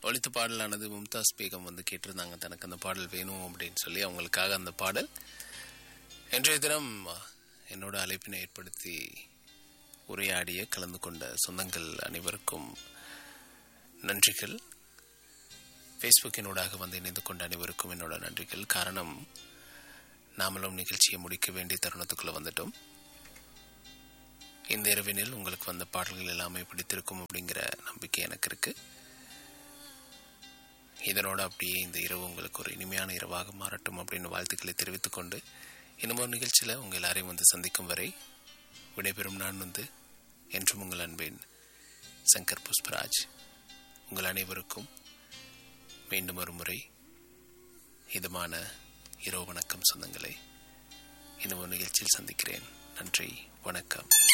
ஒழித்த பாடலானது மும்தாஸ் பேகம் வந்து கேட்டிருந்தாங்க தனக்கு அந்த பாடல் வேணும் அப்படின்னு சொல்லி அவங்களுக்காக அந்த பாடல் இன்றைய தினம் என்னோட அழைப்பினை ஏற்படுத்தி உரையாடிய கலந்து கொண்ட சொந்தங்கள் அனைவருக்கும் நன்றிகள் ஃபேஸ்புக்கினூடாக வந்து இணைந்து கொண்ட அனைவருக்கும் என்னோட நன்றிகள் காரணம் நாமளும் நிகழ்ச்சியை முடிக்க வேண்டிய தருணத்துக்குள்ள வந்துட்டோம் இந்த இரவினில் உங்களுக்கு வந்த பாடல்கள் எல்லாமே பிடித்திருக்கும் அப்படிங்கிற நம்பிக்கை எனக்கு இருக்கு இதனோட அப்படியே இந்த இரவு உங்களுக்கு ஒரு இனிமையான இரவாக மாறட்டும் அப்படின்னு வாழ்த்துக்களை தெரிவித்துக் கொண்டு இன்னும் ஒரு நிகழ்ச்சியில் உங்கள் எல்லாரையும் வந்து சந்திக்கும் வரை விடைபெறும் நான் வந்து என்றும் உங்கள் அன்பின் சங்கர் புஷ்பராஜ் உங்கள் அனைவருக்கும் மீண்டும் ஒரு முறை இதமான இரவு வணக்கம் சொந்தங்களை இன்னும் ஒரு நிகழ்ச்சியில் சந்திக்கிறேன் நன்றி வணக்கம்